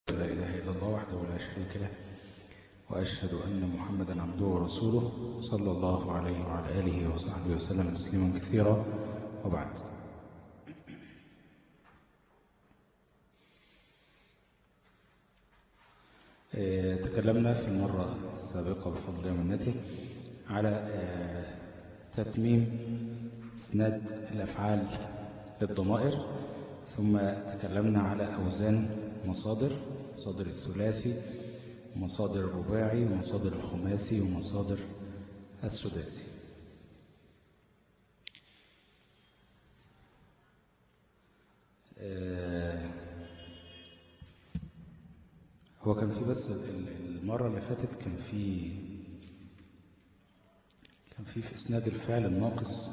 لا إله إلا الله وحده لا شريك له وأشهد أن محمدا عبده ورسوله صلى الله عليه وعلى آله وصحبه وسلم تسليما كثيرا وبعد تكلمنا في المرة السابقة بفضل ومنته على تتميم اسناد الأفعال للضمائر ثم تكلمنا على أوزان مصادر مصادر الثلاثي ومصادر الرباعي ومصادر الخماسي ومصادر السداسي هو كان في بس المرة اللي فاتت كان في كان في في اسناد الفعل الناقص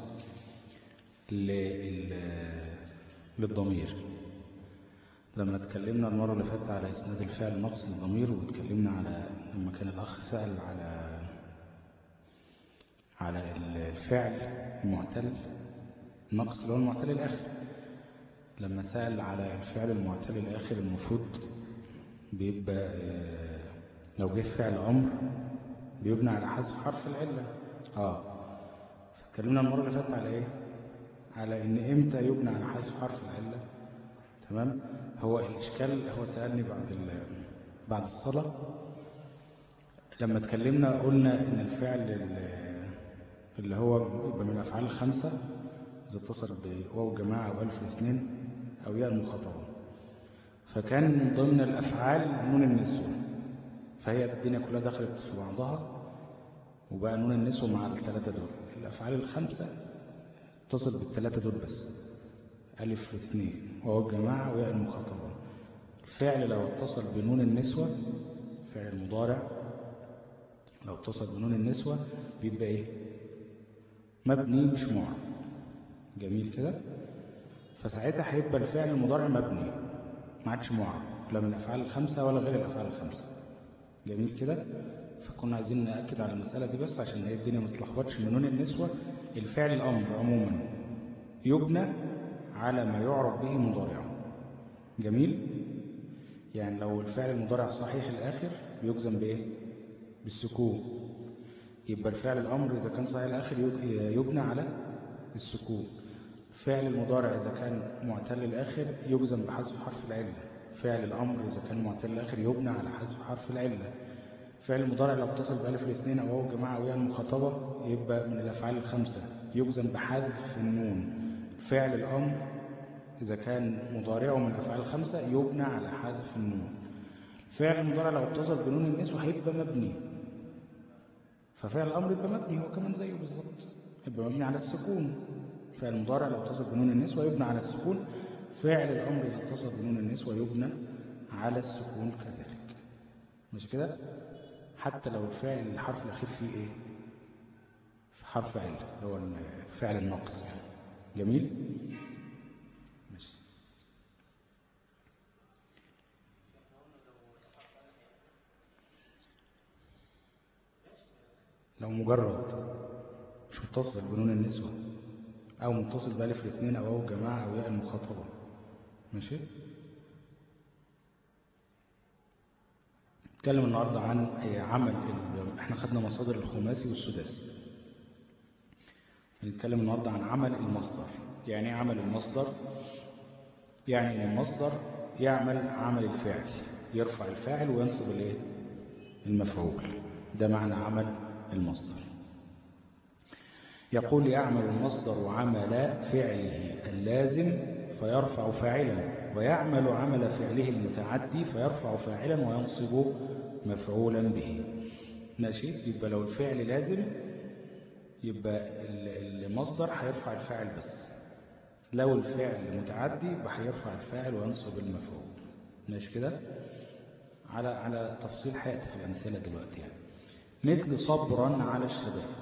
للضمير لما تكلمنا المرة اللي فاتت على اسناد الفعل الناقص للضمير وتكلمنا على لما كان الأخ سأل على على الفعل المعتل الناقص اللي هو المعتل الآخر لما سأل على الفعل المعتل الآخر المفروض بيبقى لو جه فعل أمر بيبنى على حذف حرف العلة اه فتكلمنا المرة اللي فاتت على ايه على ان امتى يبنى على حذف حرف العلة تمام هو الاشكال هو سألني بعد بعد الصلاة لما اتكلمنا قلنا ان الفعل اللي هو يبقى من الافعال الخمسة اذا اتصل بواو جماعة او الف الاثنين او ياء المخاطبة فكان من ضمن الافعال نون النسوة فهي الدنيا كلها دخلت في بعضها وبقى نون النسوة مع الثلاثة دول الافعال الخمسة اتصل بالثلاثة دول بس ألف واثنين وهو الجماعة وياء المخاطبة الفعل لو اتصل بنون النسوة فعل مضارع لو اتصل بنون النسوة بيبقى ايه مبني مش معرب جميل كده فساعتها هيبقى الفعل المضارع مبني ما عادش معرب لا من الافعال الخمسة ولا غير الافعال الخمسة جميل كده فكنا عايزين نأكد على المسألة دي بس عشان هي الدنيا ما تتلخبطش من نون النسوة الفعل الأمر عموما يبنى على ما يعرف به مضارعه جميل يعني لو الفعل المضارع صحيح الآخر بيجزم بإيه بالسكون يبقى الفعل الأمر إذا كان صحيح الآخر يبنى على السكون فعل المضارع إذا كان معتل الآخر يجزم بحذف حرف العلة فعل الأمر إذا كان معتل الآخر يبنى على حذف حرف العلة فعل المضارع لو اتصل بألف الاثنين أو واو جماعة أو ياء المخاطبة يبقى من الأفعال الخمسة يجزم بحذف النون فعل الأمر إذا كان مضارعه من الأفعال الخمسة يبنى على حذف النون فعل المضارع لو اتصل بنون النسوة هيبقى مبني ففعل الأمر يبقى مبني هو كمان زيه بالظبط يبقى مبني على السكون فعل المضارع لو اتصل بنون النسوة يبنى على السكون فعل الأمر إذا اتصل بنون النسوة يبنى على السكون كذلك مش كده حتى لو الفعل الحرف الأخير فيه إيه في حرف عل اللي هو الفعل الناقص يعني. جميل ماشي لو مجرد مش متصل بنون النسوة أو متصل بألف الاثنين أو أو جماعة أو ياء المخاطبة ماشي نتكلم النهاردة عن عمل احنا خدنا مصادر الخماسي والسداسي هنتكلم النهاردة عن عمل المصدر يعني ايه عمل المصدر يعني ان المصدر يعمل عمل الفعل يرفع الفاعل وينصب الايه المفعول ده معنى عمل المصدر يقول يعمل المصدر عمل فعله اللازم فيرفع فاعلا ويعمل عمل فعله المتعدي فيرفع فاعلا وينصب مفعولا به ماشي يبقى لو الفعل لازم يبقى المصدر هيرفع الفاعل بس لو الفعل متعدي يبقى هيرفع الفاعل وينصب المفعول ماشي كده على على تفصيل حياتي في الأمثلة دلوقتي يعني مثل صبرا على الشدائد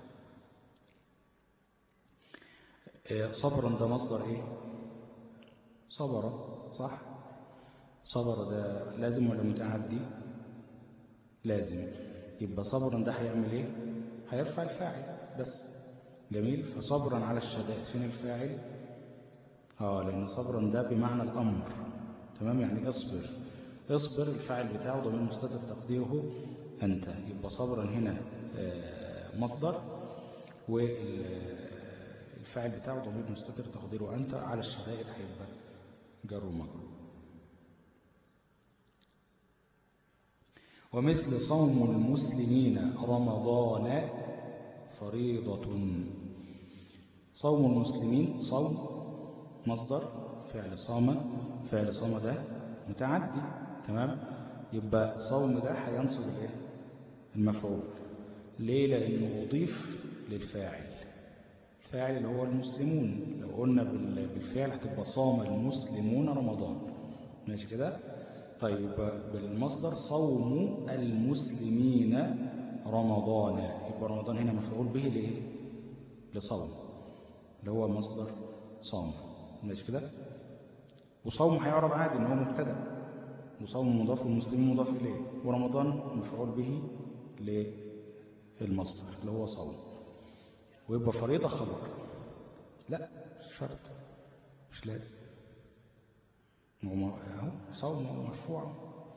صبرا ده مصدر ايه صبر صح صبر ده لازم ولا متعدي لازم يبقى صبرا ده هيعمل ايه هيرفع الفاعل بس جميل فصبرا على الشدائد فين الفاعل اه لان صبرا ده بمعنى الامر تمام يعني اصبر اصبر الفاعل بتاعه ضمير مستتر تقديره أنت يبقى صبرا هنا آه، مصدر والفاعل بتاعه ضمير مستتر تقديره أنت على الشدائد هيبقى جر ومجرور ومثل صوم المسلمين رمضان فريضة صوم المسلمين صوم مصدر فعل صام فعل صام ده متعدي تمام يبقى صوم ده هينصب الايه المفعول ليه لانه اضيف للفاعل الفاعل اللي هو المسلمون لو قلنا بال- بالفعل هتبقى صام المسلمون رمضان ماشي كده طيب يبقى بالمصدر صوم المسلمين رمضان يبقى رمضان هنا مفعول به لايه لصوم اللي هو مصدر صام ماشي كده وصوم هيعرب عادي ان هو مبتدا وصوم مضاف والمسلمين مضاف اليه ورمضان مفعول به للمصدر اللي هو صوم ويبقى فريضه خبر لا مش شرط مش لازم هو م- اهو صوم مرفوع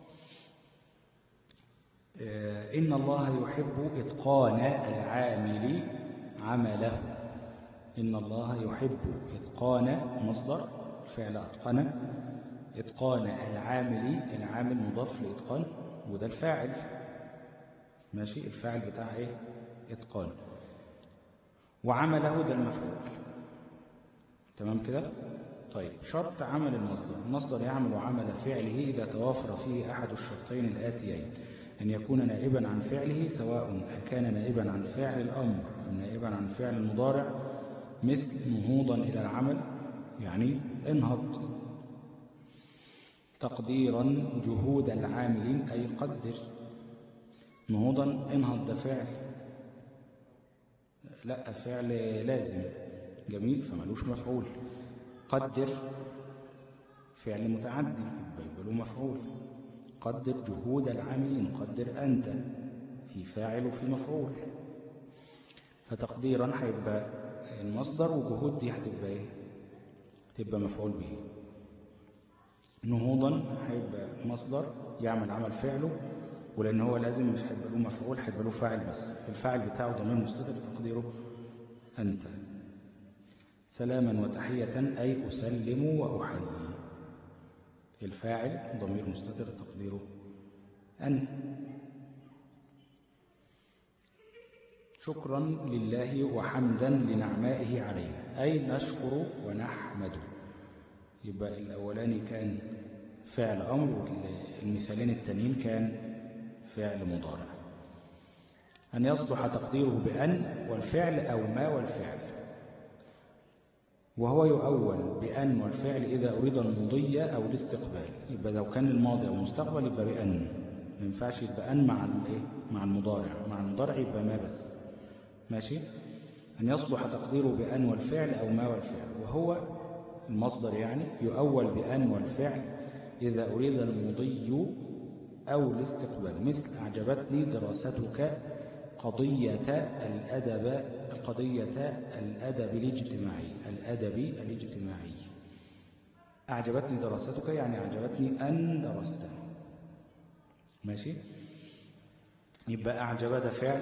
آه، إن الله يحب إتقان العامل عمله إن الله يحب إتقان مصدر فعل أتقن إتقان العامل العامل مضاف لإتقان وده الفاعل ماشي الفاعل بتاع إيه إتقان وعمله ده المفعول تمام كده طيب شرط عمل المصدر المصدر يعمل عمل فعله إذا توافر فيه أحد الشرطين الآتيين أن يكون نائبا عن فعله سواء كان نائبا عن فعل الأمر أو نائبا عن فعل المضارع مثل نهوضا إلى العمل يعني انهض تقديرا جهود العاملين أي قدر نهوضا انهض ده فعل لا فعل لازم جميل فملوش مفعول قدر فعل متعدي يبقى له مفعول قدر جهود العاملين قدر أنت في فاعل وفي مفعول فتقديرا هيبقى المصدر وجهود دي هتبقى ايه تبقى مفعول به نهوضا هيبقى مصدر يعمل عمل فعله ولان هو لازم مش هيبقى له مفعول هيبقى له فاعل بس الفاعل بتاعه ضمير مستتر تقديره أنت سلاما وتحية أي أسلم وأحيي الفاعل ضمير مستتر تقديره أن شكرا لله وحمدا لنعمائه علينا أي نشكر ونحمده يبقى الأولاني كان فعل أمر والمثالين التانيين كان فعل مضارع أن يصبح تقديره بأن والفعل أو ما والفعل وهو يؤول بأن والفعل إذا أريد المضي أو الاستقبال يبقى لو كان الماضي أو المستقبل يبقى بأن ما ينفعش يبقى أن مع الإيه؟ مع المضارع مع المضارع يبقى ما بس ماشي أن يصبح تقديره بأن والفعل أو ما والفعل وهو المصدر يعني يؤول بأن والفعل إذا أريد المضي أو الاستقبال مثل أعجبتني دراستك قضية الأدب قضية الأدب الاجتماعي الأدب الاجتماعي أعجبتني دراستك يعني أعجبتني أن درست ماشي يبقى أعجب ده فعل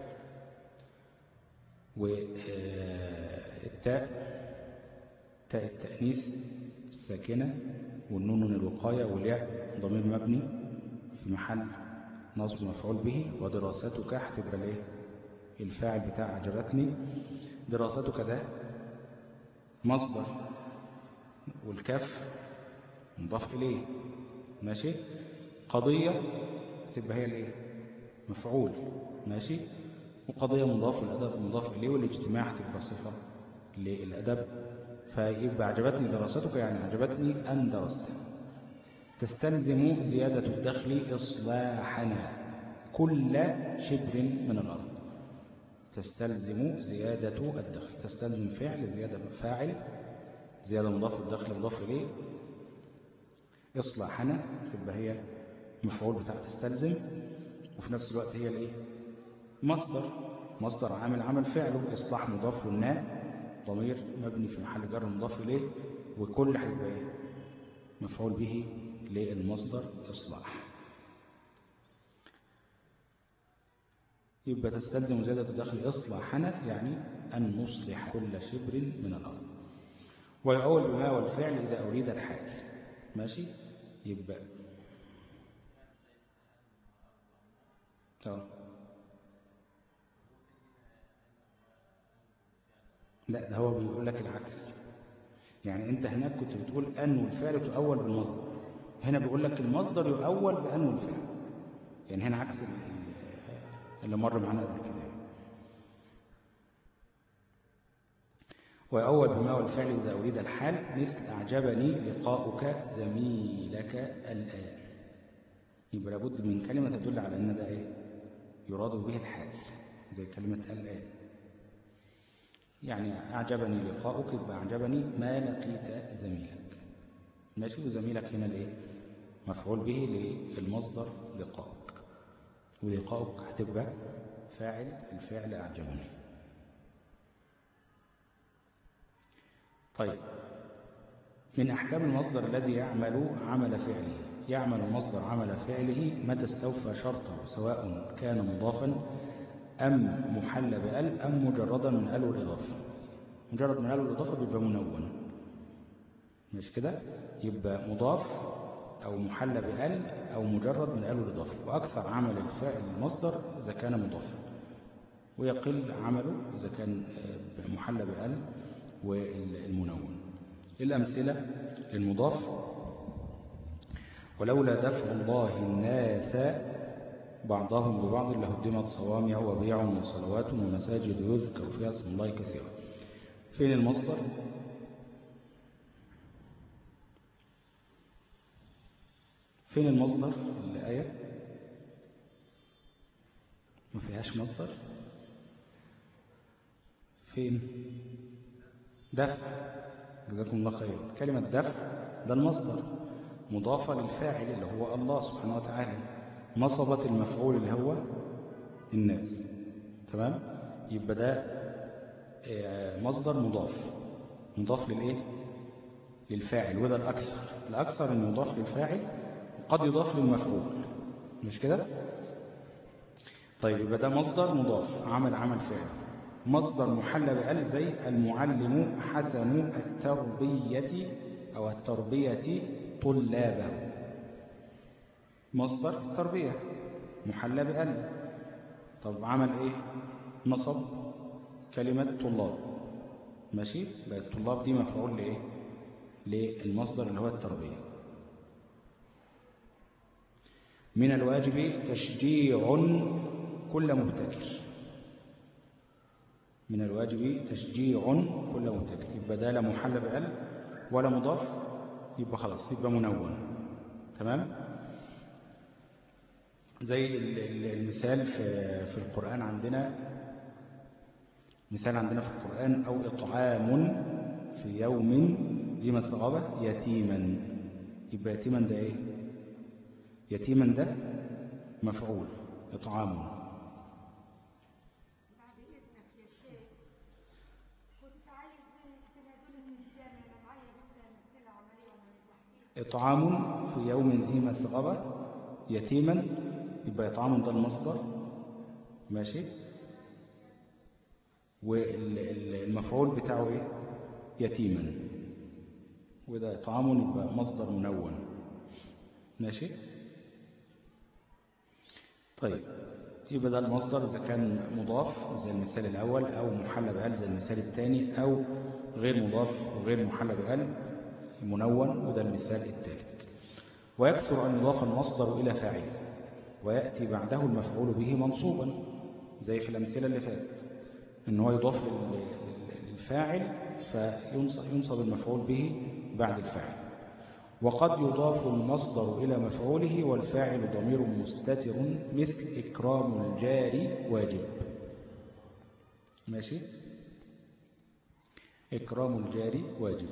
والتاء تاء التأنيث الساكنة والنون الوقاية والياء ضمير مبني في محل نصب مفعول به ودراستك هتبقى الايه الفاعل بتاع عجبتني دراستك ده مصدر والكاف مضاف اليه ماشي قضية تبقى هي الايه مفعول ماشي وقضية مضاف والأدب مضاف إليه والاجتماع هتبقى صفة للأدب فيبقى عجبتني دراستك يعني عجبتني أن درست تستلزم زيادة الدخل إصلاحنا كل شبر من الأرض تستلزم زيادة الدخل تستلزم فعل زيادة فاعل زيادة مضاف الدخل مضاف إليه إصلاحنا تبقى هي مفعول بتاع تستلزم وفي نفس الوقت هي الايه مصدر مصدر عامل عمل فعله إصلاح مضاف والناء ضمير مبني في محل جر مضاف إليه وكل هيبقى ايه مفعول به للمصدر إصلاح يبقى تستلزم زيادة الدخل إصلاحنا يعني أن نصلح كل شبر من الأرض ويعول بما والفعل إذا أريد الحال ماشي يبقى طبعا. لا ده هو بيقول لك العكس يعني انت هناك كنت بتقول ان والفعل تؤول بالمصدر هنا بيقول لك المصدر يؤول بان والفعل يعني هنا عكس اللي مر معانا قبل كده وأول بما والفعل إذا أريد الحال مثل أعجبني لقاؤك زميلك الآن يبقى لابد من كلمة تدل على أن ده إيه يراد به الحال زي كلمة الآن يعني أعجبني لقاؤك يبقى أعجبني ما لقيت زميلك ماشي وزميلك هنا الإيه مفعول به للمصدر لقاؤك ولقاؤك هتبقى فاعل الفعل أعجبني طيب من أحكام المصدر الذي يعمل عمل فعله يعمل المصدر عمل فعله متى استوفى شرطه سواء كان مضافا أم محل بأل أم مجردا من أل والإضافة مجرد من أل والإضافة بيبقى منون مش كده يبقى مضاف أو محل بأل أو مجرد من أل والإضافة وأكثر عمل الفاعل المصدر إذا كان مضافا ويقل عمله إذا كان محل بأل والمنون الأمثلة للمضاف ولولا دفع الله الناس بعضهم ببعض لهدمت صوامع وبيع وصلوات ومساجد يذكر فيها اسم الله كثيرا فين المصدر فين المصدر الآية ما فيهاش مصدر فين دفع جزاكم الله خير كلمة دفع ده المصدر مضافة للفاعل اللي هو الله سبحانه وتعالى نصبت المفعول اللي هو الناس تمام يبقى ده مصدر مضاف مضاف للايه للفاعل وده الأكثر الأكثر أن يضاف للفاعل قد يضاف للمفعول مش كده طيب يبقى ده مصدر مضاف عمل عمل فاعل مصدر محل بأل زي المعلم حسن التربية أو التربية طلابه مصدر التربية محل بأل طب عمل ايه نصب كلمة طلاب ماشي بقى الطلاب دي مفعول لايه للمصدر اللي هو التربية من الواجب تشجيع كل مبتكر من الواجب تشجيع كل مبتكر يبقى ده لا محل بأل ولا مضاف يبقى خلاص يبقى منون تمام زي المثال في في القرآن عندنا مثال عندنا في القرآن أو إطعام في يوم دي مسغبة يتيما يبقى يتيما ده إيه يتيما ده مفعول إطعام إطعام في يوم ذي مسغبة يتيما يبقى إطعام ده المصدر ماشي والمفعول بتاعه إيه يتيما وده إطعام يبقى مصدر منون ماشي طيب يبقى ده المصدر إذا كان مضاف زي المثال الأول أو محل بأل زي المثال الثاني أو غير مضاف وغير محل بأل منون وده المثال الثالث ويكثر أن يضاف المصدر إلى فاعل ويأتي بعده المفعول به منصوبا زي في الأمثلة اللي فاتت إن هو يضاف للفاعل فينصب المفعول به بعد الفاعل وقد يضاف المصدر إلى مفعوله والفاعل ضمير مستتر مثل إكرام الجار واجب ماشي إكرام الجار واجب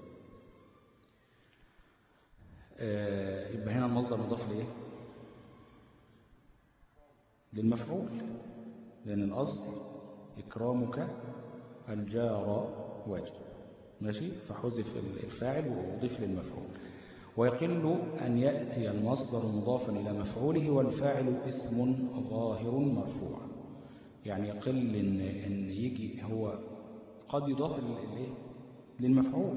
آه يبقى هنا المصدر مضاف لإيه للمفعول لأن الأصل إكرامك الجار واجب ماشي فحذف الفاعل وأضيف للمفعول ويقل أن يأتي المصدر مضافا إلى مفعوله والفاعل اسم ظاهر مرفوع يعني يقل إن, إن يجي هو قد يضاف للمفعول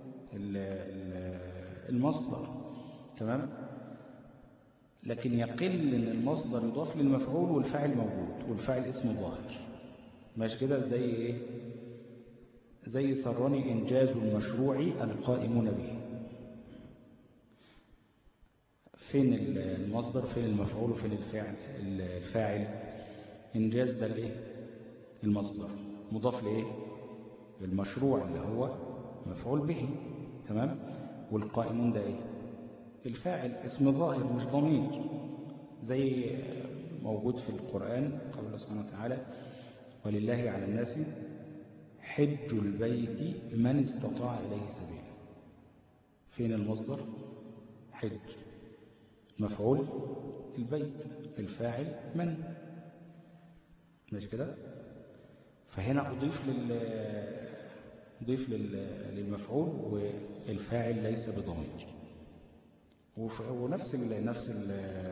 المصدر تمام لكن يقل ان المصدر يضاف للمفعول والفاعل موجود والفاعل اسم ظاهر ماشي كده زي ايه زي سرني انجاز المشروع القائمون به فين المصدر فين المفعول وفين الفاعل الفاعل انجاز ده الايه المصدر مضاف لايه المشروع اللي هو مفعول به تمام والقائمون ده ايه الفاعل اسم ظاهر مش ضمير زي موجود في القرآن قول الله سبحانه وتعالى ولله على الناس حج البيت من استطاع إليه سبيلا فين المصدر حج مفعول البيت الفاعل من مش كده فهنا أضيف لل أضيف للمفعول والفاعل ليس بضمير ونفس ال نفس ال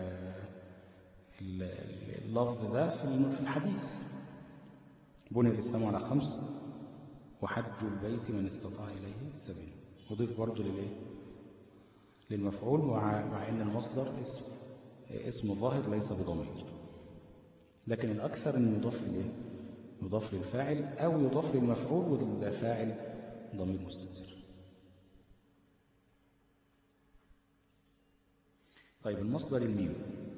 اللفظ ده في الحديث بني الإسلام على خمس وحج البيت من استطاع إليه سبيلا وضيف برضه للإيه للمفعول مع أن المصدر اسم اسم ظاهر ليس بضمير لكن الأكثر أنه يضاف للإيه يضاف للفاعل أو يضاف للمفعول والفاعل ضمير مستتر طيب المصدر الميم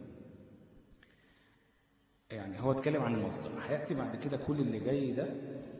يعني هو اتكلم عن المصدر هيأتي بعد كده كل اللي جاي ده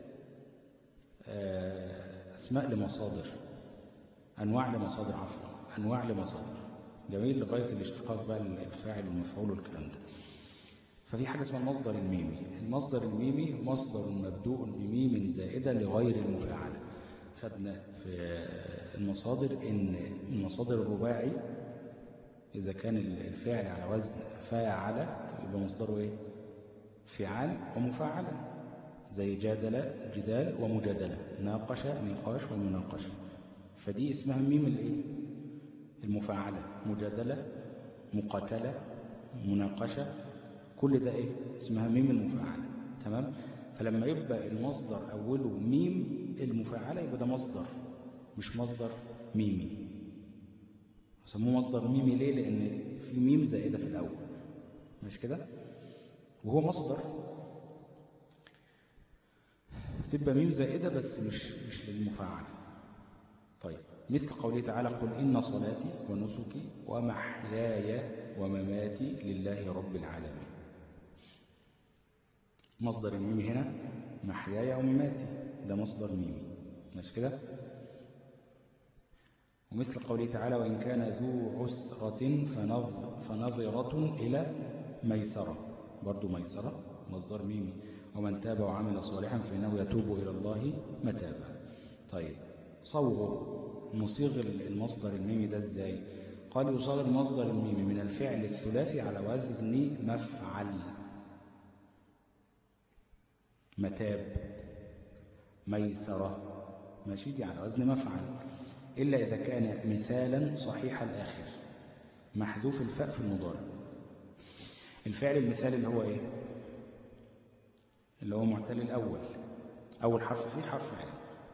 أسماء لمصادر أنواع لمصادر عفوا أنواع لمصادر جميل لغاية الاشتقاق بقى الفاعل والمفعول والكلام ده ففي حاجة اسمها المصدر الميمي المصدر الميمي مصدر مبدوء بميم زائدة لغير المفاعلة خدنا في المصادر إن المصادر الرباعي إذا كان الفعل على وزن فاعل يبقى مصدره إيه فعال ومفاعلة زي جادل جدال ومجادلة ناقش نقاش ومناقشة فدي اسمها ميم الايه المفاعلة مجادلة مقاتلة مناقشة كل ده ايه اسمها ميم المفاعلة تمام فلما يبقى المصدر اوله ميم المفاعلة يبقى ده مصدر مش مصدر ميمي سموه مصدر ميمي ليه لان في ميم زائدة في الاول مش كده وهو مصدر تبقى ميم زائدة بس مش مش للمفاعلة طيب مثل قوله تعالى قل إن صلاتي ونسكي ومحياي ومماتي لله رب العالمين مصدر الميم هنا محياي ومماتي ده مصدر ميمي مش كده ومثل قوله تعالى وإن كان ذو عسرة فنظرة إلى ميسرة برضو ميسرة مصدر ميمي ومن تاب وعمل صالحا فإنه يتوب إلى الله متابا طيب صوغ نصيغ المصدر الميمي ده ازاي قال يصاغ المصدر الميمي من الفعل الثلاثي على وزن مفعل متاب ميسرة ماشي دي على وزن مفعل إلا إذا كان مثالا صحيح الآخر محذوف الفاء في المضارع الفعل المثالي اللي هو إيه اللي هو معتل الأول أول حرف فيه حرف عين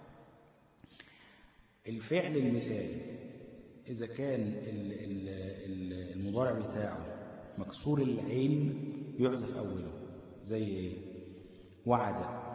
الفعل المثالي إذا كان المضارع بتاعه مكسور العين يحذف أوله زي إيه وعد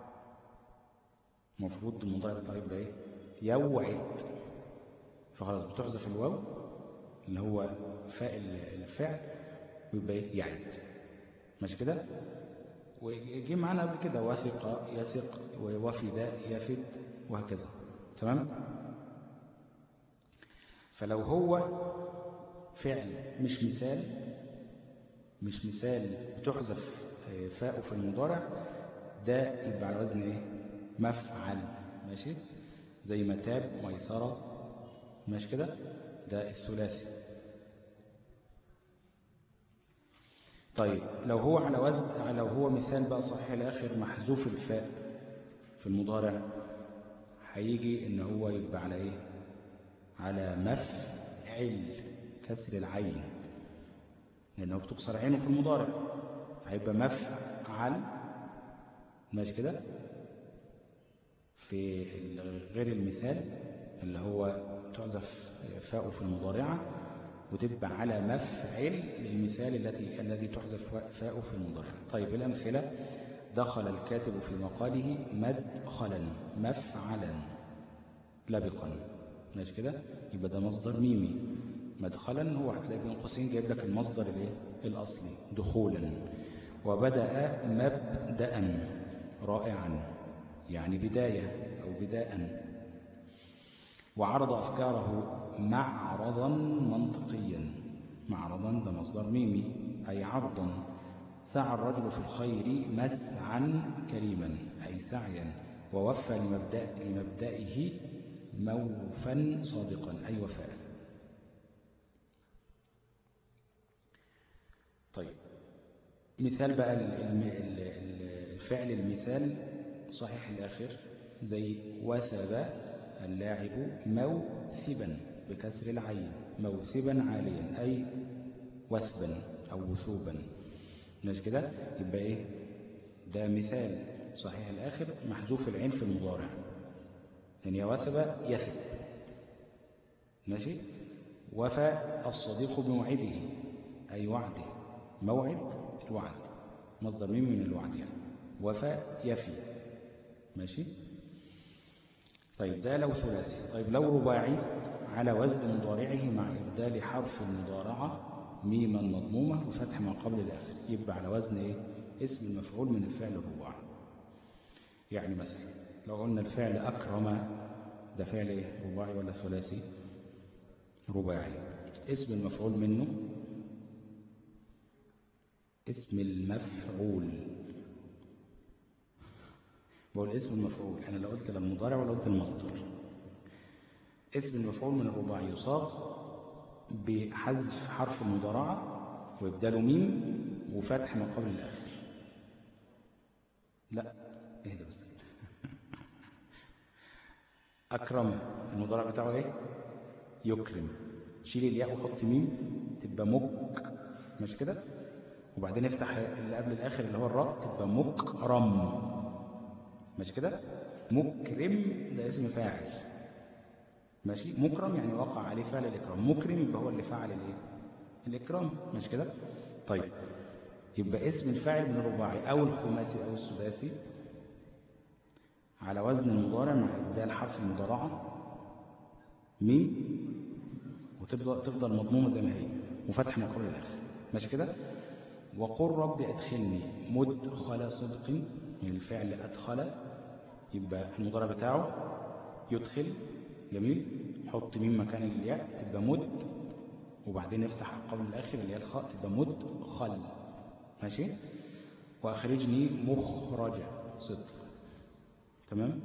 المفروض المضارع بتاعه يبقى إيه يوعد فخلاص بتحذف الواو اللي هو فاء الفعل ويبقى إيه يعد ماشي كده وجي معانا قبل كده وثق يثق ووفد يفد وهكذا تمام فلو هو فعل مش مثال مش مثال بتحذف فاءه في المضارع ده يبقى على وزن ايه مفعل ماشي زي متاب ميسرة ماشي كده ده الثلاثي طيب لو هو على وزن لو هو مثال بقى صحيح الاخر محذوف الفاء في المضارع هيجي ان هو يبقى على ايه على مفعل مفعل كسر العين لأنه بتكسر عينه في المضارع فهيبقى مفعل ماشي كده في غير المثال اللي هو تعزف فاء في المضارعة وتبقى على مفعل للمثال التي الذي تحذف فاء في المضارع طيب الأمثلة دخل الكاتب في مقاله مدخلا مفعلا لبقا ماشي كده يبقى ده مصدر ميمي مدخلا هو هتلاقي بين قوسين جايب لك المصدر الايه الاصلي دخولا وبدأ مبدأ رائعا يعني بداية أو بداء وعرض أفكاره معرضا منطقيا معرضا ده مصدر ميمي أي عرضا سعى الرجل في الخير مسعا كريما أي سعيا ووفى لمبدأ لمبدئه موفا صادقا أي وفاء طيب مثال بقى الفعل المثال صحيح الآخر زي وثب اللاعب موثبا بكسر العين موثبا عاليا أي وثبا أو وثوبا مش كده يبقى إيه ده مثال صحيح الآخر محذوف العين في المضارع يعني وثب يثب ماشي وفى الصديق بموعده أي وعده موعد الوعد مصدر ميم من الوعد يعني وفى يفي ماشي طيب ده لو ثلاثي طيب لو رباعي على وزن مضارعه مع إبدال حرف المضارعة ميما مضمومة وفتح ما قبل الآخر يبقى على وزن إيه؟ اسم المفعول من الفعل الرباعي يعني مثلا لو قلنا الفعل أكرم ده فعل إيه؟ رباعي ولا ثلاثي رباعي اسم المفعول منه اسم المفعول بقول اسم المفعول أنا لو قلت للمضارع ولا قلت المصدر اسم المفعول من الرباعي يصاغ بحذف حرف المضارعة وإبداله ميم وفتح ما قبل الآخر لا اهدى بس أكرم المضارع بتاعه إيه يكرم شيل الياء وحط ميم تبقى مك مش كده وبعدين افتح اللي قبل الآخر اللي هو الراء تبقى مكرم ماشي كده مكرم ده اسم فاعل ماشي مكرم يعني وقع عليه فعل الإكرام مكرم يبقى هو اللي فعل الايه الإكرام ماشي كده طيب يبقى اسم الفاعل من الرباعي أو الخماسي أو السداسي على وزن المضارع مع إبدال حرف المضارعة ميم وتفضل تفضل مضمومة زي ما هي وفتح ما قبل الآخر ماشي كده وقل رب أدخلني مدخل صدق من الفعل أدخل يبقى المضارع بتاعه يدخل جميل حط ميم مكان الياء تبقى مد وبعدين افتح قبل الآخر اللي هي الخاء تبقى مد خل ماشي وأخرجني مخرج صدق تمام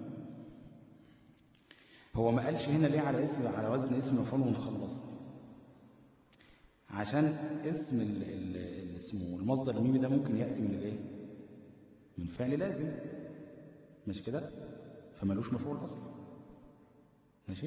هو ما قالش هنا ليه على اسم على وزن اسم مفعول ونخلص عشان اسم ال ال اسمه المصدر الميمي ده ممكن يأتي من الايه من فعل لازم مش كده فمالوش مفعول اصلا ماشي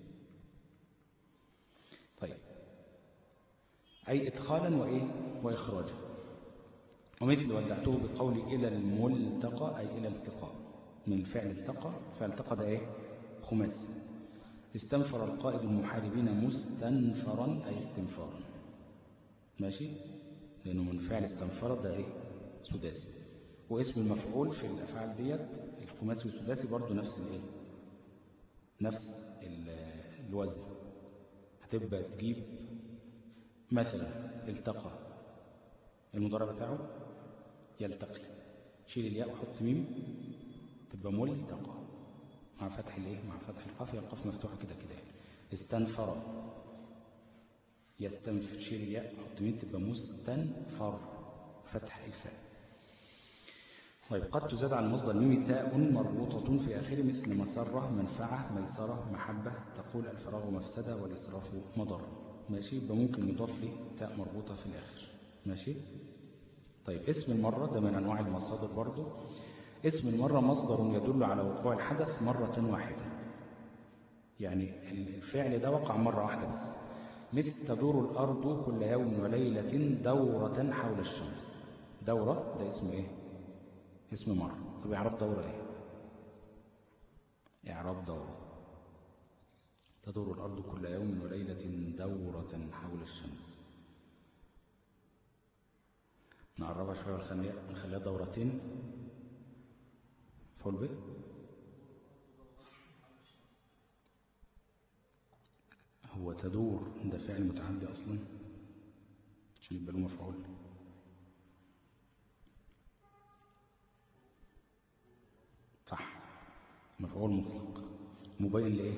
طيب أي إدخالا وإيه وإخراجا ومثل ودعته بقول إلى الملتقى أي إلى التقاء من الفعل التقى فالتقى ده إيه خماس استنفر القائد المحاربين مستنفرا أي استنفارا ماشي لأنه من فعل استنفر ده إيه سداسي واسم المفعول في الأفعال ديت الخماسي والسداسي برضو نفس الإيه نفس الوزن هتبقى تجيب مثلا التقى المضارع بتاعه يلتقي شيل الياء وحط ميم تبقى ملتقى مع فتح الايه مع فتح القاف هي القاف مفتوحه كده كده استنفر يستنفر شيل الياء وحط ميم تبقى مستنفر فتح الفاء طيب قد تزاد على المصدر ميم تاء مربوطة في آخره مثل مسرة منفعة ميسرة محبة تقول الفراغ مفسدة والإسراف مضرة ماشي يبقى ممكن يضاف لي تاء مربوطة في الآخر ماشي طيب اسم المرة ده من أنواع المصادر برضو اسم المرة مصدر يدل على وقوع الحدث مرة واحدة يعني الفعل ده وقع مرة واحدة بس مثل تدور الأرض كل يوم وليلة دورة حول الشمس دورة ده اسم ايه اسم مرة طب اعراب دورة ايه اعراب دورة تدور الأرض كل يوم وليلة دورة حول الشمس نقربها شوية ونخليها نخليها دورتين فول بيه هو تدور ده فعل متعدي أصلا عشان يبقى له مفعول صح مفعول مطلق مبين لإيه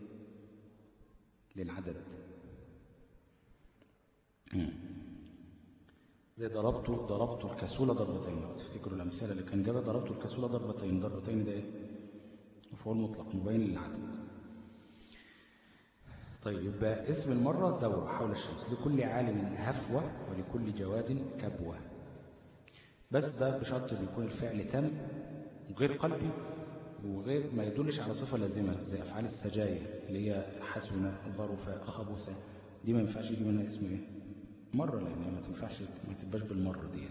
للعدد مم. زي ضربت ضربت الكسولة ضربتين لو تفتكروا الأمثلة اللي كان جابها ضربت الكسولة ضربتين ضربتين ده إيه مفعول مطلق مبين للعدد طيب يبقى اسم المرة دور حول الشمس لكل عالم هفوة ولكل جواد كبوة بس ده بشرط ان يكون الفعل تم وغير قلبي وغير ما يدلش على صفة لازمة زي أفعال السجايا اللي هي حسنة ظرفة خبثة دي ما ينفعش يجي منها اسم ايه مرة لأن ما تنفعش ما تبقاش بالمرة ديت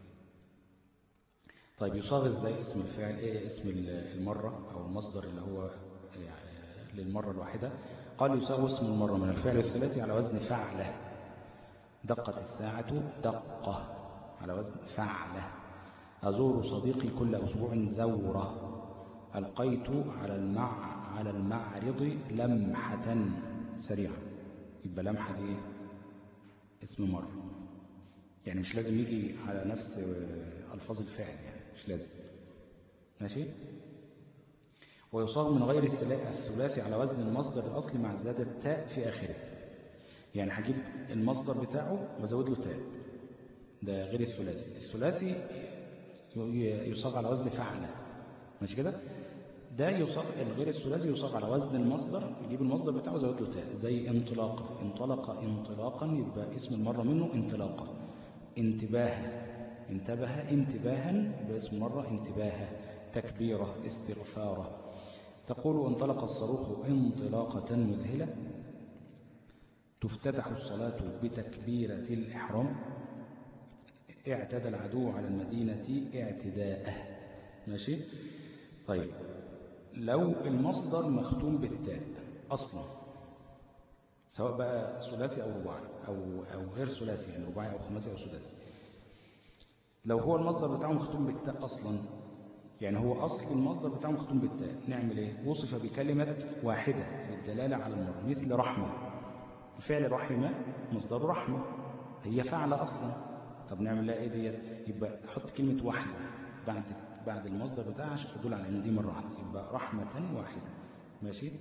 طيب يصاغ ازاي اسم الفعل ايه اسم المرة او المصدر اللي هو للمرة الواحدة قال يصاغ اسم المرة من الفعل الثلاثي على وزن فعلة دقت الساعة دقة على وزن فعلة أزور صديقي كل أسبوع زورة ألقيت على المع على المعرض لمحة سريعة يبقى لمحة دي اسم مرة يعني مش لازم يجي على نفس ألفاظ الفعل يعني مش لازم ماشي ويصاغ من غير الثلاثي على وزن المصدر الأصلي مع زيادة تاء في آخره يعني هجيب المصدر بتاعه وازود له تاء ده غير الثلاثي الثلاثي يصاغ على وزن فعلة ماشي كده ده يصاغ الغير الثلاثي يصاغ على وزن المصدر يجيب المصدر بتاعه ويزود له تاء زي انطلاقة انطلق انطلاقا يبقى اسم المرة منه انطلاقة انتباه انتبه انتباها يبقى اسم المرة انتباها تكبيرة استغفارة تقول انطلق الصاروخ انطلاقة مذهلة تفتتح الصلاة بتكبيرة الإحرام اعتدى العدو على المدينة اعتداءه ماشي طيب لو المصدر مختوم بالتاء أصلا سواء بقى ثلاثي أو رباعي أو, أو غير ثلاثي يعني رباعي أو خماسي أو سداسي لو هو المصدر بتاعه مختوم بالتاء أصلا يعني هو أصل المصدر بتاعه مختوم بالتاء نعمل إيه وصف بكلمة واحدة للدلالة على المرء مثل رحمة الفعل رحمة مصدر رحمة هي فعلة أصلا طب نعمل لها إيه ديت يبقى حط كلمة واحدة بعد بعد المصدر بتاعها عشان تدل على إن دي مرة واحدة يبقى رحمة واحدة ماشي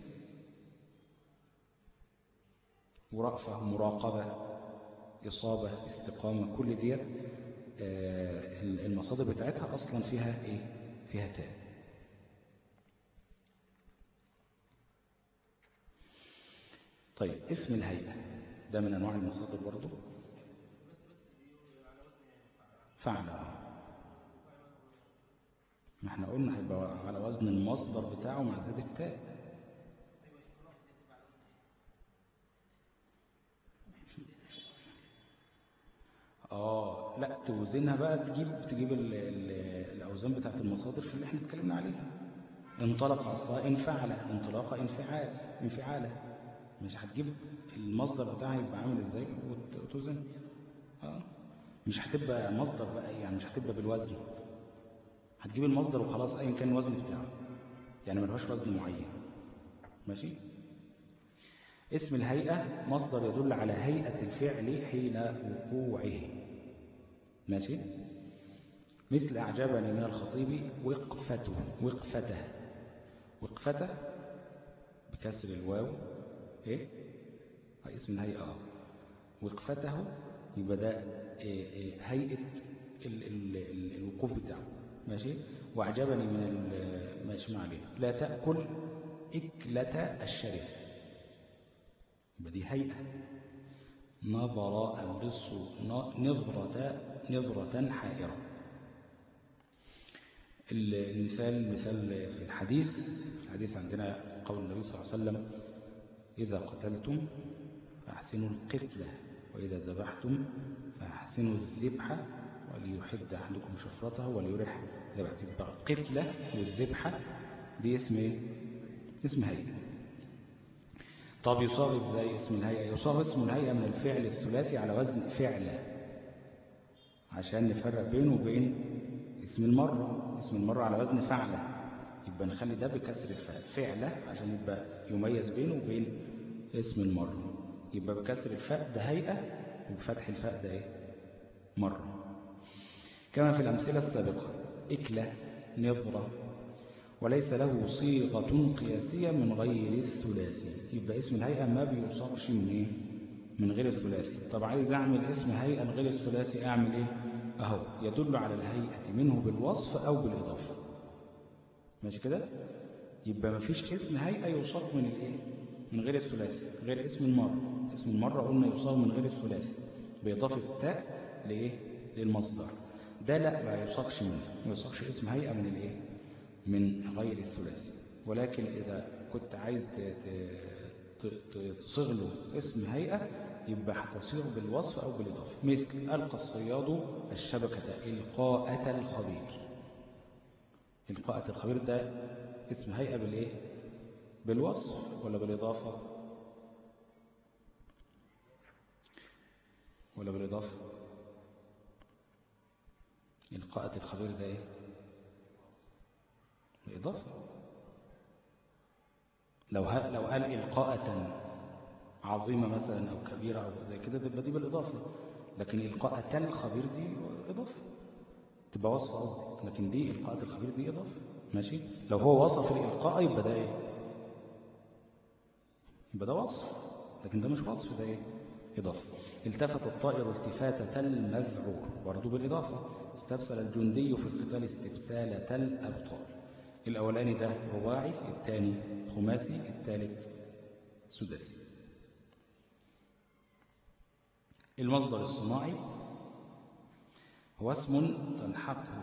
ورأفة مراقبة إصابة استقامة كل ديت آه المصادر بتاعتها أصلا فيها إيه فيها تاء طيب اسم الهيئة ده من أنواع المصادر برضو فعل ما احنا قلنا هيبقى على وزن المصدر بتاعه مع زاد التاء اه لا توزنها بقى تجيب تجيب ال ال الاوزان بتاعت المصادر في اللي احنا اتكلمنا عليها انطلق اصلها انفعل انطلاق انفعال انفعاله مش هتجيب المصدر بتاعها يبقى عامل ازاي وتوزن اه مش هتبقى مصدر بقى يعني مش هتبقى بالوزن هتجيب المصدر وخلاص ايا كان الوزن بتاعه يعني ملهاش وزن معين ماشي اسم الهيئة مصدر يدل على هيئة الفعل حين وقوعه ماشي مثل أعجبني من الخطيب وقفته وقفته وقفته بكسر الواو ايه هاي اسم الهيئة اه وقفته يبقى ده إيه إيه هيئة ال ال ال الوقوف بتاعه ماشي وأعجبني من ماشي ما عليه لا تأكل إكلة الشرف يبقى دي هيئة نظر اللص نظرة نظرة حائرة المثال مثال في الحديث الحديث عندنا قول النبي صلى الله عليه وسلم إذا قتلتم فأحسنوا القتلة وإذا ذبحتم فأحسنوا الذبحة وليحد أحدكم شفرته وليرح ذبحته يبقى القتلة والذبحة دي اسم ايه؟ اسم هيئة طب يصاب ازاي اسم الهيئة يصاب اسم الهيئة من الفعل الثلاثي على وزن فعلة عشان نفرق بينه وبين اسم المرة اسم المرة على وزن فعلة يبقى نخلي ده بكسر الفعل فعلة عشان يبقى يميز بينه وبين اسم المرة يبقى بكسر الفاء ده هيئة وبفتح الفاء ده ايه مرة كما في الأمثلة السابقة إكلة نظرة وليس له صيغة قياسية من غير الثلاثي يبقى اسم الهيئة ما بيوصفش من ايه من غير الثلاثي طب عايز اعمل اسم هيئة من غير الثلاثي اعمل ايه اهو يدل على الهيئة منه بالوصف او بالاضافة ماشي كده يبقى ما فيش اسم هيئة يوصف من الايه من غير الثلاثي غير اسم المرة اسم المرة قلنا يوصف من غير الثلاثي بإضافة التاء لايه للمصدر ده لا ما يوصفش منه ما يوصفش اسم هيئة من الايه من غير الثلاثي ولكن إذا كنت عايز تصيغ له اسم هيئة يبقى هتصيغ بالوصف أو بالإضافة مثل ألقى الصياد الشبكة إلقاءة الخبير إلقاءة الخبير ده اسم هيئة بالإيه؟ بالوصف ولا بالإضافة ولا بالإضافة إلقاءة الخبير ده إيه بالإضافة لو لو قال إلقاءة عظيمة مثلا أو كبيرة أو زي كده تبقى دي بالإضافة لكن إلقاءة الخبير دي إضافة تبقى وصف قصدي لكن دي إلقاءة الخبير دي إضافة ماشي لو هو وصف الإلقاء يبقى ده إيه يبقى ده وصف لكن ده مش وصف ده إيه إضافة التفت الطائر التفاتة المذعور برضه بالإضافة استبسل الجندي في القتال استبسالة الأبطال الأولاني ده رباعي الثاني خماسي الثالث سداسي المصدر الصناعي هو اسم تلحقه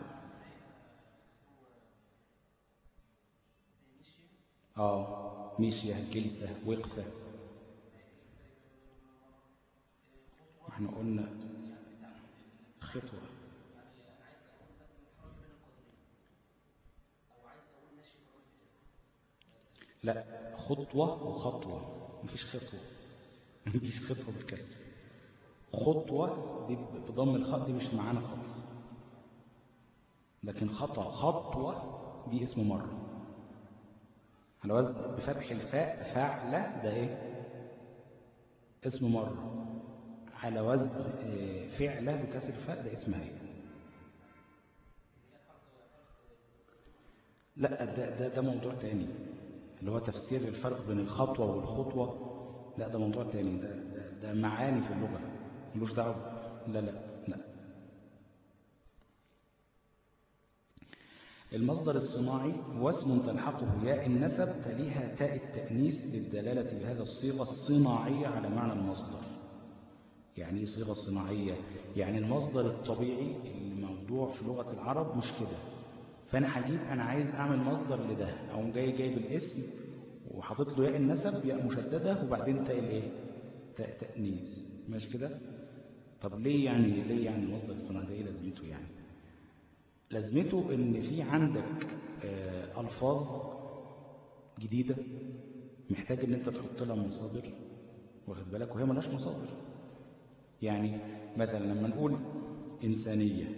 اه مشية جلسة وقفة احنا قلنا خطوة لا خطوة وخطوة مفيش خطوة مفيش خطوة بالكسر خطوة دي بضم الخط دي مش معانا خالص لكن خطأ خطوة دي اسم مرة على وزن بفتح الفاء فعلة ده ايه اسم مرة على وزن فعلة بكسر الفاء ده اسم هي لا ده, ده, ده موضوع تاني اللي هو تفسير الفرق بين الخطوة والخطوة لا ده موضوع تاني ده, ده, ده معاني في اللغة ملوش دعوة لا لا لا المصدر الصناعي هو اسم تلحقه ياء النسب تليها تاء التأنيث للدلالة بهذا الصيغة الصناعية على معنى المصدر يعني ايه صيغة صناعية يعني المصدر الطبيعي الموضوع في لغة العرب مش كده فانا هجيب انا عايز اعمل مصدر لده او جاي جايب الاسم وحاطط له ياء النسب ياء مشدده وبعدين تاء الايه تاء تانيث ماشي كده طب ليه يعني ليه يعني المصدر الصناعي ده ايه لازمته يعني لازمته ان في عندك آه الفاظ جديده محتاج ان انت تحط لها مصادر واخد بالك وهي ملهاش مصادر يعني مثلا لما نقول انسانيه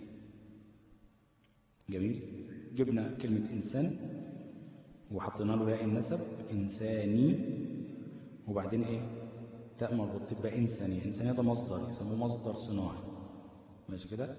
جميل جبنا كلمة إنسان وحطينا له ياء النسب إنساني وبعدين إيه تاء مربوط تبقى إنسانية إنسانية ده مصدر يسموه مصدر صناعي ماشي كده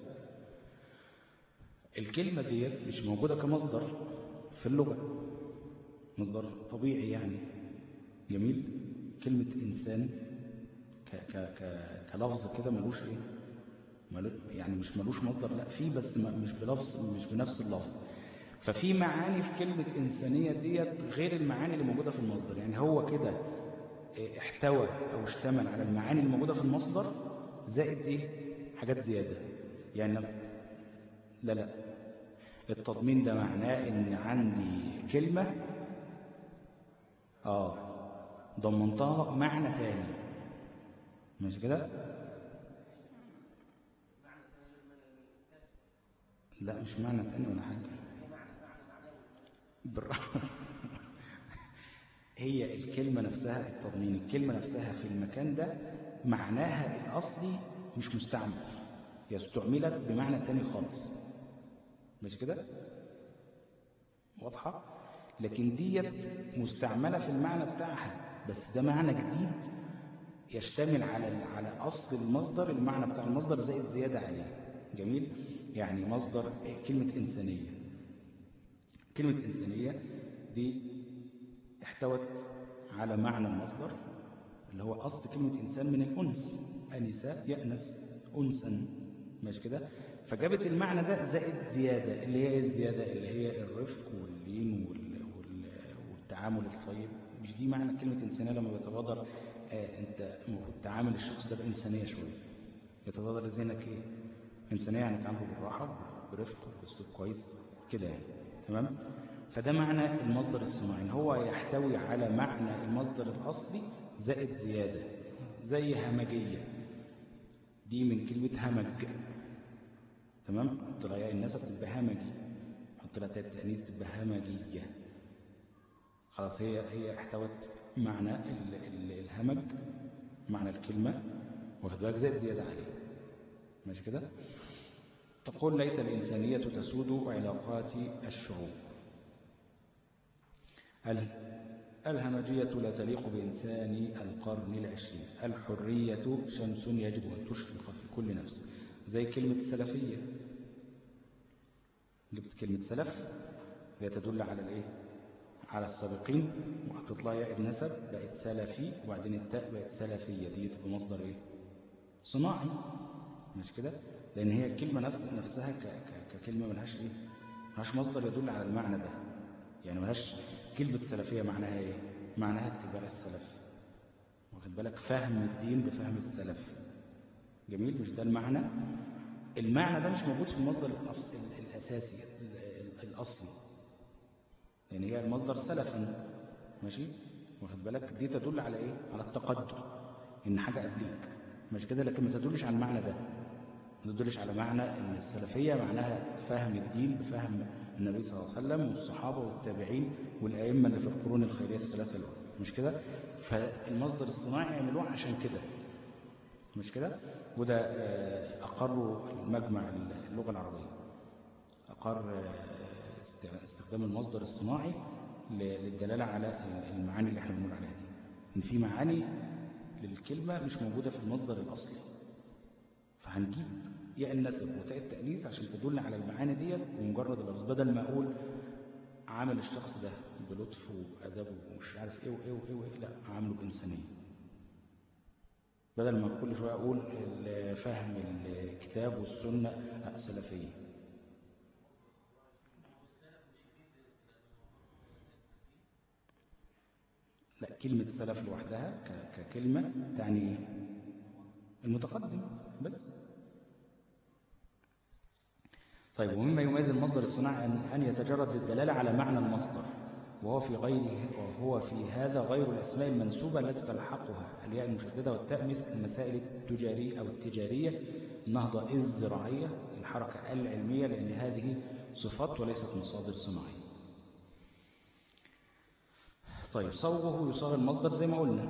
الكلمة دي مش موجودة كمصدر في اللغة مصدر طبيعي يعني جميل كلمة إنسان ك ك ك كلفظ كده ملوش إيه يعني مش ملوش مصدر لا فيه بس مش بلفظ مش بنفس اللفظ ففي معاني في كلمة إنسانية ديت غير المعاني اللي موجودة في المصدر يعني هو كده احتوى أو اشتمل على المعاني اللي موجودة في المصدر زائد إيه حاجات زيادة يعني لا لا التضمين ده معناه إن عندي كلمة آه ضمنتها معنى تاني ماشي كده لا مش معنى تاني ولا حاجة بالراحة هي الكلمة نفسها التضمين الكلمة نفسها في المكان ده معناها الأصلي مش مستعمل هي استعملت بمعنى تاني خالص مش كده واضحة لكن ديت مستعملة في المعنى بتاعها بس ده معنى جديد يشتمل على على أصل المصدر المعنى بتاع المصدر زائد زيادة عليه جميل يعني مصدر كلمة إنسانية كلمة إنسانية دي احتوت على معنى المصدر اللي هو أصل كلمة إنسان من الأنس أنساء يأنس أنسا ماشي كده فجابت المعنى ده زائد زيادة اللي هي الزيادة اللي هي الرفق واللين وال... وال... والتعامل الطيب مش دي معنى كلمة إنسانية لما بيتبادر آه أنت المفروض تعامل الشخص ده بإنسانية شوية يتبادر ذهنك إيه إنسانية يعني تعامله بالراحة برفق بأسلوب كويس كده يعني تمام فده معنى المصدر الصناعي هو يحتوي على معنى المصدر الأصلي زائد زيادة زي همجية دي من كلمة همج تمام حط لها النسب تبقى همجي حط لها تاء التأنيث تبقى همجية خلاص هي هي احتوت معنى ال ال الهمج معنى الكلمة واخد بالك زائد زيادة عليه ماشي كده تقول ليت الإنسانية تسود علاقات الشعوب الهمجية لا تليق بإنسان القرن العشرين الحرية شمس يجب أن تشرق في كل نفس زي كلمة سلفية جبت كلمة سلف هي تدل على الايه على السابقين وحطيت لها ياء النسب بقت سلفي وبعدين التاء بقت سلفية دي تبقى مصدر ايه صناعي مش كده لان هي الكلمة نفس نفسها ك ك ككلمة ملهاش ايه ملهاش مصدر يدل على المعنى ده يعني ملهاش كلمة سلفية معناها ايه معناها اتباع السلف واخد بالك فهم الدين بفهم السلف جميل مش ده المعنى المعنى ده مش موجود في المصدر الأصل الأساسي الأصلي يعني هي المصدر سلفا ماشي واخد بالك دي تدل على ايه على التقدم ان حاجة قبليك مش كده لكن ما تدلش على المعنى ده ما تدلش على معنى ان السلفية معناها فهم الدين بفهم النبي صلى الله عليه وسلم والصحابة والتابعين والأئمة اللي في القرون الخيرية الثلاثة الأولى مش كده فالمصدر الصناعي يعملوه عشان كده مش كده وده أقروا المجمع اللغة العربية أقر استخدام المصدر الصناعي للدلالة على المعاني اللي احنا بنقول عليها دي إن في معاني للكلمة مش موجودة في المصدر الأصلي فهنجيب ياء النسب وتاء التأنيث عشان تدل على المعاني ديت بمجرد اللفظ بدل ما أقول عامل الشخص ده بلطف وأدب ومش عارف إيه وإيه وإيه, وإيه لا عامله بإنسانية بدل ما كل شوية أقول فهم الكتاب والسنة السلفية لا كلمة سلف لوحدها ككلمة تعني المتقدم بس طيب ومما يميز المصدر الصناعي أن يتجرد للدلالة على معنى المصدر وهو في غيره وهو في هذا غير الأسماء المنسوبة التي تلحقها الياء المشددة والتاء مثل المسائل التجارية أو التجارية النهضة الزراعية الحركة العلمية لأن هذه صفات وليست مصادر صناعية طيب صوغه يصاغ المصدر زي ما قلنا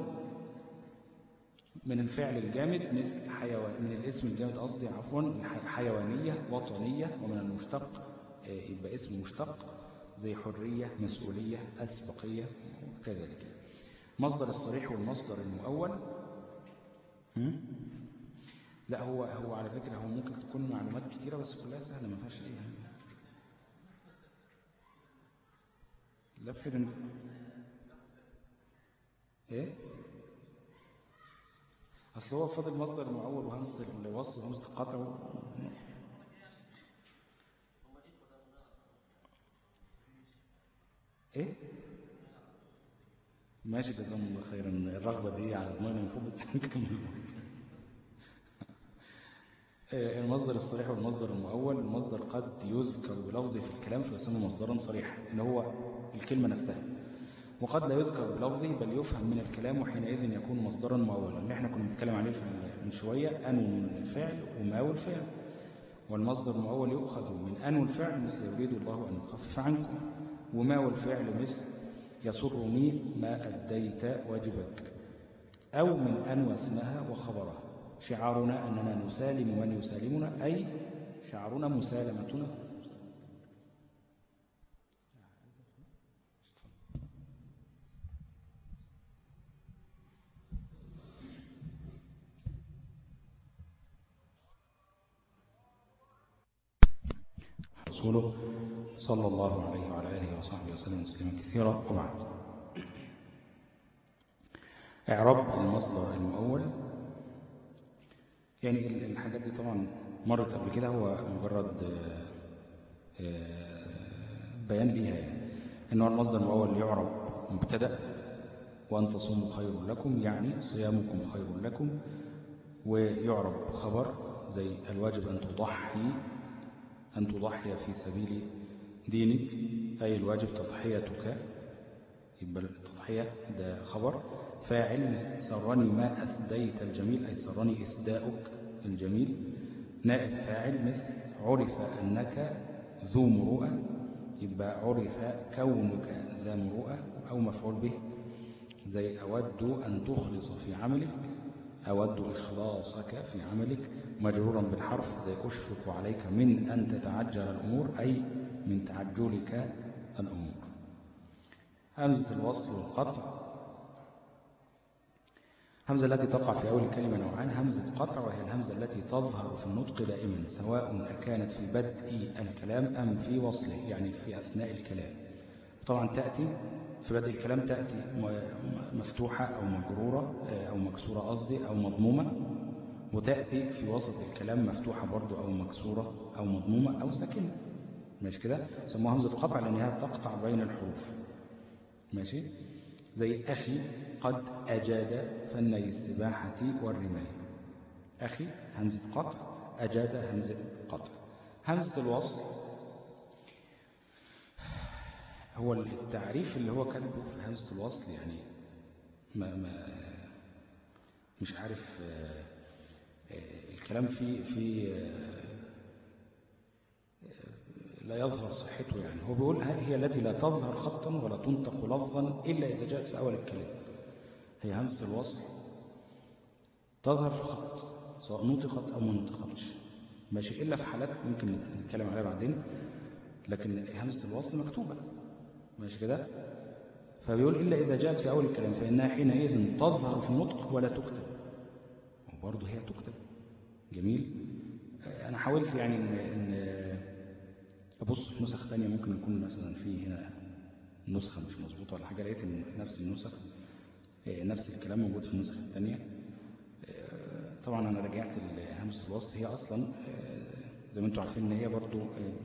من الفعل الجامد مثل حيوان من الاسم الجامد قصدي عفوا حيوانية وطنية ومن المشتق يبقى اسم مشتق زي حرية مسؤولية أسبقية وكذلك مصدر الصريح والمصدر المؤول لا هو هو على فكرة هو ممكن تكون معلومات كتيرة بس كلها سهلة ما فيهاش ايه لفر ايه اصل هو فاضل مصدر المؤول وهمزة الوصل وهمزة القطع ايه ماشي جزاهم الله خيرا الرغبة دي على دماغنا المفروض نكمل المصدر الصريح والمصدر المؤول المصدر قد يذكر بلفظه في الكلام فيسمى مصدرا صريحا اللي هو الكلمة نفسها وقد لا يذكر بلفظه بل يفهم من الكلام وحينئذ يكون مصدرا مؤولا اللي احنا كنا بنتكلم عليه في من شوية أنو من الفعل وماو الفعل والمصدر المؤول يؤخذ من أنو الفعل مثل يريد الله أن يخفف عنكم وماو الفعل مثل يسرني ما أديت واجبك أو من أنو اسمها وخبرها شعارنا أننا نسالم من يسالمنا أي شعارنا مسالمتنا رسوله صلى الله عليه وعلى آله وصحبه وسلم تسليما كثيرا وبعد إعراب المصدر المؤول يعني الحاجات دي طبعا مرت قبل كده هو مجرد بيان ليها يعني إنه المصدر المؤول يعرب مبتدأ وأن تصوموا خير لكم يعني صيامكم خير لكم ويعرب خبر زي الواجب أن تضحي أن تضحي في سبيل دينك أي الواجب تضحيتك يبقى التضحية ده خبر فاعل سرني ما أسديت الجميل أي سرني إسداؤك الجميل نائب فاعل مثل عرف أنك ذو مروءة يبقى عرف كونك ذا مروءة أو مفعول به زي أود أن تخلص في عملك أود إخلاصك في عملك مجرورا بالحرف زي أشفق عليك من أن تتعجل الأمور أي من تعجلك الأمور همزة الوصل والقطع همزة التي تقع في أول الكلمة نوعان همزة قطع وهي الهمزة التي تظهر في النطق دائما سواء أكانت في بدء الكلام أم في وصله يعني في أثناء الكلام طبعا تأتي في بدء الكلام تأتي مفتوحة أو مجرورة أو مكسورة قصدي أو مضمومة وتأتي في وسط الكلام مفتوحة برضو أو مكسورة أو مضمومة أو ساكنة ماشي كده سموها همزة قطع لأنها تقطع بين الحروف ماشي زي أخي قد أجاد فني السباحة والرماية أخي همزة قطع أجاد همزة قطع همزة الوصل هو التعريف اللي هو كاتبه في همزة الوصل يعني ما ما مش عارف الكلام فيه في لا يظهر صحته يعني هو بيقول هي التي لا تظهر خطا ولا تنطق لفظا إلا إذا جاءت في أول الكلام هي همزة الوصل تظهر في خط سواء نطقت أو ما نطقتش ماشي إلا في حالات ممكن نتكلم عليها بعدين لكن همزة الوصل مكتوبة ماشي كده فبيقول إلا إذا جاءت في أول الكلام فإنها حينئذ تظهر في النطق ولا تكتب وبرضه هي تكتب جميل أنا حاولت يعني إن, إن أبص في نسخ تانية ممكن يكون مثلا في هنا نسخة مش مظبوطة ولا حاجة لقيت إن نفس النسخ نفس الكلام موجود في النسخة الثانية طبعا أنا رجعت لهمزة الوسط هي أصلا زي ما انتم عارفين إن هي برضو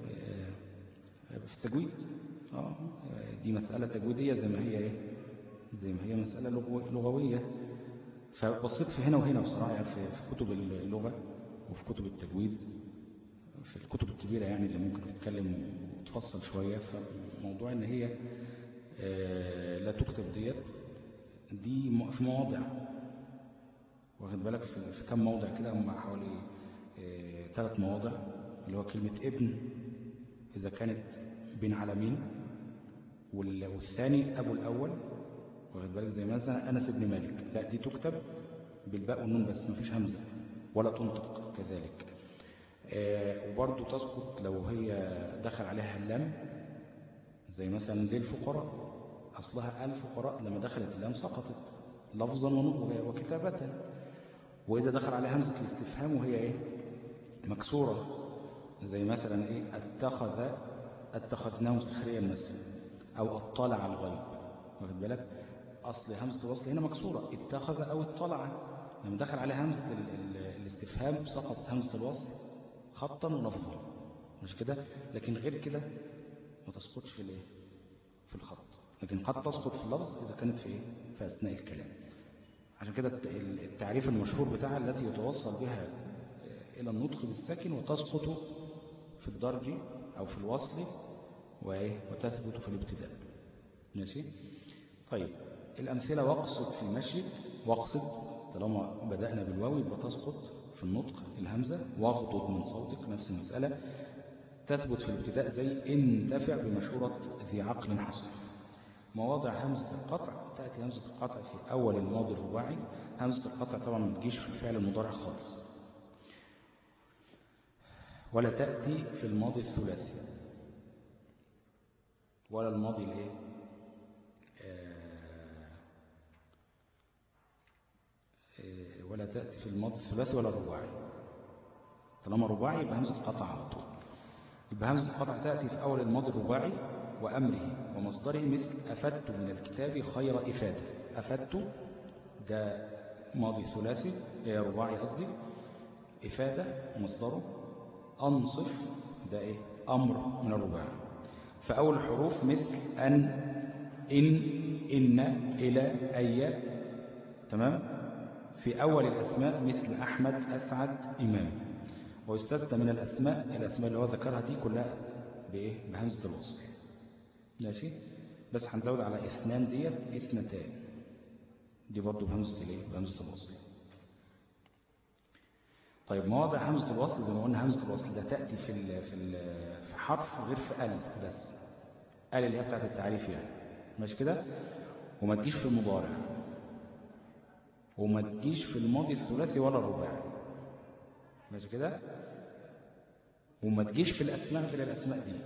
في التجويد اه دي مسألة تجويدية زي ما هي ايه زي ما هي مسألة لغوية فبصيت في هنا وهنا بصراحة يعني في كتب اللغة وفي كتب التجويد في الكتب الكبيرة يعني اللي ممكن تتكلم وتفصل شوية فموضوع ان هي لا تكتب ديت دي في مواضع واخد بالك في كم موضع كده هم حوالي ثلاث مواضع اللي هو كلمة ابن إذا كانت بين علمين والثاني أبو الأول واخد بالك زي مثلا أنس بن مالك لا دي تكتب بالباء والنون بس ما فيش همزة ولا تنطق كذلك وبرضه تسقط لو هي دخل عليها اللام زي مثلا للفقراء أصلها الفقراء لما دخلت اللام سقطت لفظا وكتابة وإذا دخل عليها همزة الاستفهام وهي إيه مكسورة زي مثلا إيه اتخذ اتخذناه سخريا مثلا أو اطلع على الغيب واخد بالك أصل همزة الوصل هنا مكسورة اتخذ أو اطلع لما دخل عليها همزة ال ال الاستفهام سقطت همزة الوصل خطا ولفظا مش كده لكن غير كده ما تسقطش في الايه في الخط لكن قد تسقط في اللفظ إذا كانت في إيه؟ في أثناء الكلام عشان كده التعريف المشهور بتاعها التي يتوصل بها إلى النطق بالساكن وتسقط في الدرج أو في الوصل وتثبت في الابتداء ماشي طيب الأمثلة واقصد في مشيك واقصد طالما بدأنا بالواو يبقى تسقط في النطق الهمزة واغضض من صوتك نفس المسألة تثبت في الابتداء زي اندفع بمشهورة ذي عقل حصل مواضع همزة القطع تأتي همزة القطع في أول الماضي الرباعي همزة القطع طبعا ما تجيش في الفعل المضارع خالص ولا تأتي في الماضي الثلاثي ولا الماضي الايه ولا تأتي في الماضي الثلاثي ولا الرباعي طالما رباعي يبقى همزة قطع على طول يبقى همزة القطع تأتي في أول الماضي الرباعي وأمره ومصدره مثل أفدت من الكتاب خير إفادة أفدت ده ماضي ثلاثي رباعي قصدي إفادة مصدره أنصف ده إيه أمر من الرباعي فأول الحروف مثل أن إن إن إلى أي تمام في أول الأسماء مثل أحمد أسعد إمام ويستثنى من الأسماء الأسماء اللي هو ذكرها دي كلها بإيه بهمزة الوصل ماشي بس هنزود على اثنان ديت اثنتان دي برضو بهمزة الايه بهمزة الوصل طيب مواضع همزة الوصل زي ما قلنا همزة الوصل ده تأتي في ال في ال في حرف غير في ال بس ال اللي هي بتاعت التعريف يعني ماشي كده وما تجيش في المضارع وما تجيش في الماضي الثلاثي ولا الرباعي ماشي كده وما تجيش في الأسماء غير الأسماء دي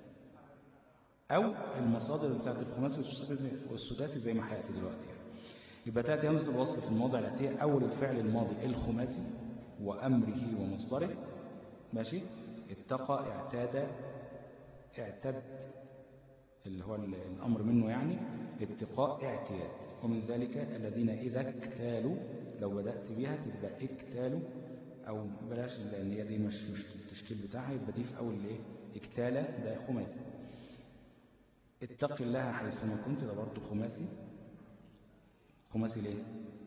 أو المصادر بتاعت الخماسي والسداسي زي ما هيأتي دلوقتي يعني. يبقى تأتي همزة الوصل في الموضع الآتية أول الفعل الماضي الخماسي وأمره ومصدره ماشي اتقى اعتاد اعتد اللي هو الأمر منه يعني اتقاء اعتياد ومن ذلك الذين إذا اكتالوا لو بدأت بها تبقى اكتالوا أو بلاش لأن هي دي مش مش التشكيل بتاعها يبقى دي في أول الايه اكتالة ده خماسي اتق الله حيثما كنت ده برضه خماسي خماسي ليه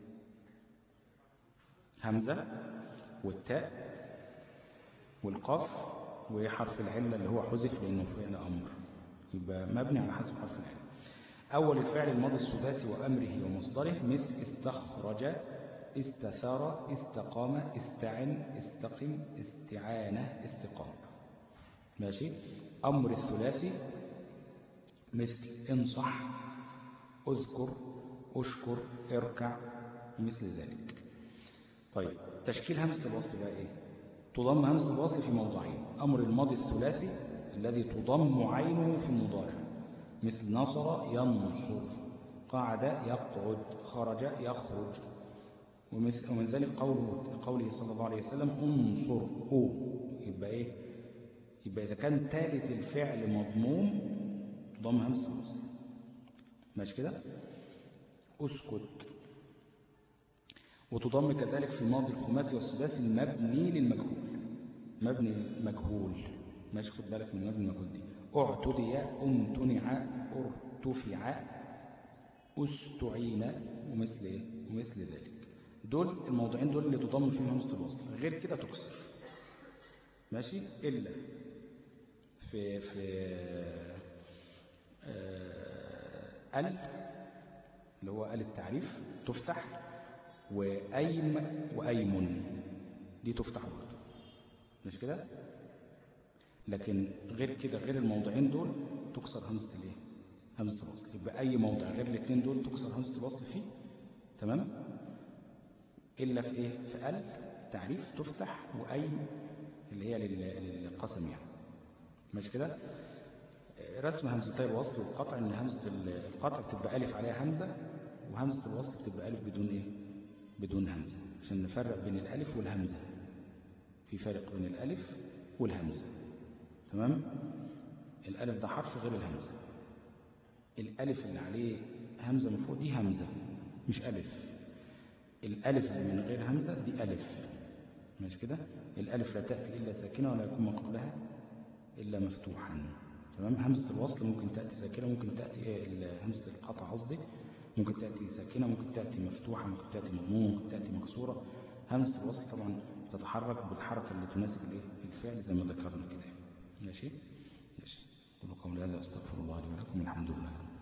همزة والتاء والقاف وحرف العلة اللي هو حذف لأنه فعل أمر يبقى مبني على حذف حرف العلة أول الفعل الماضي السداسي وأمره ومصدره مثل استخرج استثار استقام استعن استقم استعانة استقام ماشي أمر الثلاثي مثل انصح اذكر اشكر اركع مثل ذلك طيب تشكيل همزة الوصل بقى ايه تضم همزة الوصل في موضعين أمر الماضي الثلاثي الذي تضم عينه في المضارع مثل نصر ينصر قعد يقعد خرج يخرج ومثل ومن ذلك قوله, قوله صلى الله عليه وسلم انصر هو يبقى ايه يبقى إذا كان ثالث الفعل مضموم تضم همزة الوصل ماشي كده اسكت وتضم كذلك في الماضي الخماسي والسداسي المبني للمجهول مبني مجهول ماشي خد بالك من مبني المجهول دي اعتدي امتنع ارتفع استعين ومثل ايه ومثل ذلك دول الموضوعين دول اللي تضم فيهم همزه الوصل غير كده تكسر ماشي الا في في آه ال اللي هو ال التعريف تفتح وأيم وأيم دي تفتح برضه مش كده لكن غير كده غير الموضعين دول تكسر همزة الايه همزة الوصل يبقى أي موضع غير الاثنين دول تكسر همزة الوصل فيه تمام إلا في إيه في ال تعريف تفتح وأيم اللي هي للقسم يعني مش كده رسم همزتي الوصل والقطع ان همزة القطع بتبقى ألف عليها همزة وهمزة الوصل بتبقى ألف بدون إيه بدون همزة عشان نفرق بين الألف والهمزة في فرق بين الألف والهمزة تمام الألف ده حرف غير الهمزة الألف اللي عليه همزة من فوق دي همزة مش ألف الألف اللي من غير همزة دي ألف مش كده الألف لا تأتي إلا ساكنة ولا يكون ما قبلها إلا مفتوحا تمام همزة الوصل ممكن تأتي ساكنة ممكن تأتي إيه همزة القطع قصدي ممكن تأتي ساكنة ممكن تأتي مفتوحة ممكن تأتي مضمومة ممكن تأتي مكسورة همزة الوصل طبعا تتحرك بالحركة اللي تناسب الايه الفعل زي ما ذكرنا كده ماشي ماشي قولوا قولي هذا استغفر الله لي ولكم الحمد لله